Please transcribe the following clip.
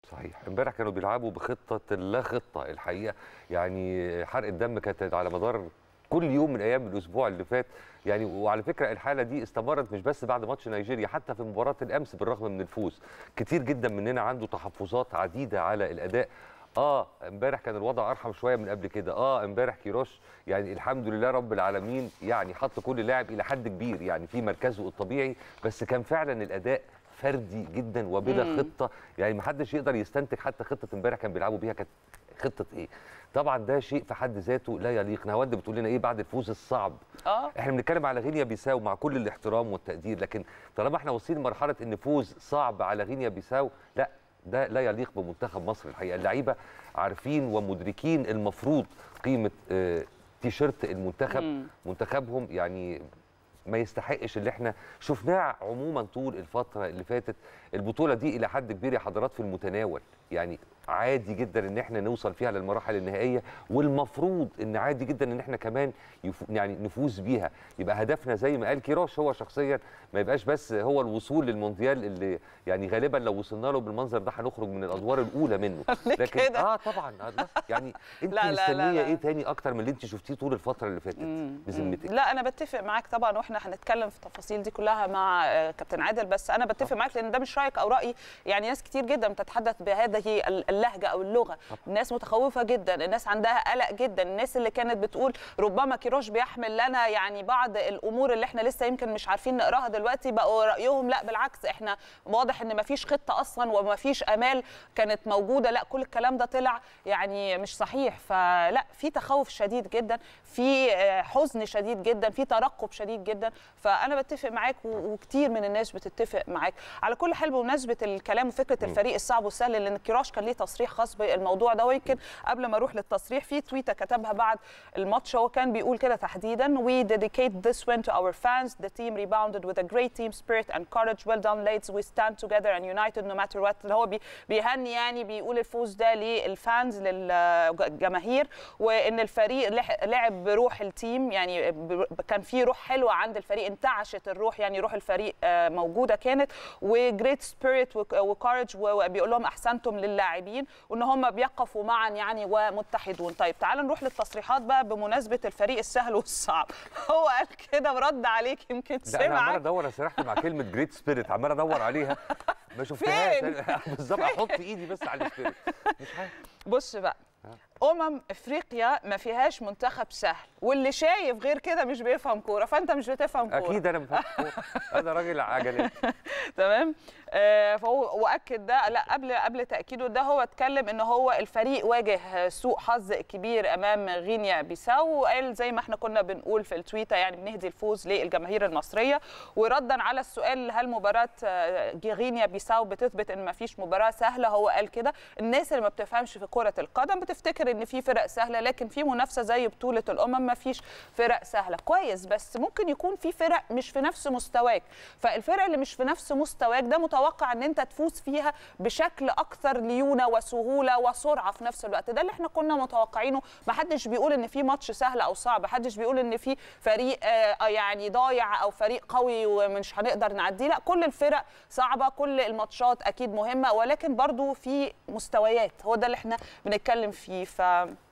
صحيح امبارح كانوا بيلعبوا بخطه لا خطه الحقيقه يعني حرق الدم كانت على مدار كل يوم من ايام الاسبوع اللي فات يعني وعلى فكره الحاله دي استمرت مش بس بعد ماتش نيجيريا حتى في مباراه الامس بالرغم من الفوز كتير جدا مننا عنده تحفظات عديده على الاداء اه امبارح كان الوضع ارحم شويه من قبل كده اه امبارح كيروش يعني الحمد لله رب العالمين يعني حط كل لاعب الى حد كبير يعني في مركزه الطبيعي بس كان فعلا الاداء فردي جدا وبلا مم. خطه يعني ما حدش يقدر يستنتج حتى خطه امبارح كان بيلعبوا بيها كانت خطه ايه طبعا ده شيء في حد ذاته لا يليق نهاوند بتقول لنا ايه بعد الفوز الصعب اه احنا بنتكلم على غينيا بيساو مع كل الاحترام والتقدير لكن طالما احنا واصلين لمرحله ان فوز صعب على غينيا بيساو لا ده لا يليق بمنتخب مصر الحقيقه اللعيبه عارفين ومدركين المفروض قيمه آه، تيشيرت المنتخب مم. منتخبهم يعني ما يستحقش اللي احنا شفناه عموما طول الفتره اللي فاتت البطوله دي الى حد كبير يا حضرات في المتناول يعني عادي جدا ان احنا نوصل فيها للمراحل النهائيه والمفروض ان عادي جدا ان احنا كمان يف... يعني نفوز بيها يبقى هدفنا زي ما قال كيروش هو شخصيا ما يبقاش بس هو الوصول للمونديال اللي يعني غالبا لو وصلنا له بالمنظر ده هنخرج من الادوار الاولى منه ليه لكن كده؟ اه طبعا الله يعني انت لا، لا، لا، مستنيه لا. ايه تاني اكتر من اللي انت شفتيه طول الفتره اللي فاتت مم. بذمتك لا انا بتفق معاك طبعا واحنا هنتكلم في التفاصيل دي كلها مع آه، كابتن عادل بس انا بتفق معاك لان ده مش رايك او رايي يعني ناس كتير جدا بتتحدث بهذه اللهجه او اللغه الناس متخوفه جدا الناس عندها قلق جدا الناس اللي كانت بتقول ربما كيروش بيحمل لنا يعني بعض الامور اللي احنا لسه يمكن مش عارفين نقراها دلوقتي بقوا رايهم لا بالعكس احنا واضح ان مفيش خطه اصلا ومفيش امال كانت موجوده لا كل الكلام ده طلع يعني مش صحيح فلا في تخوف شديد جدا في آه، حزن شديد جدا في ترقب شديد جدا فانا بتفق معاك و- وكتير من الناس بتتفق معاك على كل حال بمناسبه الكلام وفكره الفريق الصعب والسهل لان كيروش كان ليه تصريح خاص بالموضوع ده ويمكن قبل ما اروح للتصريح في تويته كتبها بعد الماتش هو كان بيقول كده تحديدا we dedicate this win to our fans the team rebounded with a great team spirit and courage well done lads we stand together and united no matter what اللي هو بي- بيهني يعني بيقول الفوز ده للفانز للجماهير وان الفريق لح- لعب بروح التيم يعني ب- كان في روح حلوه عند الفريق انتعشت الروح يعني روح الفريق آه، موجوده كانت وجريت سبيريت وكارج وبيقول لهم احسنتم للاعبين وان هم بيقفوا معا يعني ومتحدون طيب تعال نروح للتصريحات بقى بمناسبه الفريق السهل والصعب هو قال كده ورد عليك يمكن لا انا عمال سمعك ادور أنا سرحت مع كلمه جريت سبيريت عمال ادور عليها ما شفتهاش بالظبط احط ايدي بس على السبيريت مش عارف بص بقى امم افريقيا ما فيهاش منتخب سهل واللي شايف غير كده مش بيفهم كوره فانت مش بتفهم كوره اكيد انا مفهم كورة. انا راجل عجلات تمام آه فهو واكد ده لا قبل قبل تاكيده ده هو اتكلم ان هو الفريق واجه سوء حظ كبير امام غينيا بيساو وقال زي ما احنا كنا بنقول في التويته يعني بنهدي الفوز للجماهير المصريه وردا على السؤال هل مباراه آه، غينيا بيساو بتثبت ان ما فيش مباراه سهله هو قال كده الناس اللي ما بتفهمش في كره القدم بتفتكر ان في فرق سهله لكن في منافسه زي بطوله الامم ما فيش فرق سهله كويس بس ممكن يكون في فرق مش في نفس مستواك فالفرق اللي مش في نفس مستواك ده متوقع ان انت تفوز فيها بشكل اكثر ليونه وسهوله وسرعه في نفس الوقت ده اللي احنا كنا متوقعينه ما حدش بيقول ان في ماتش سهل او صعب ما حدش بيقول ان في فريق آه، يعني ضايع او فريق قوي ومش هنقدر نعديه لا كل الفرق صعبه كل الماتشات اكيد مهمه ولكن برضو في مستويات هو ده اللي احنا بنتكلم فيه ف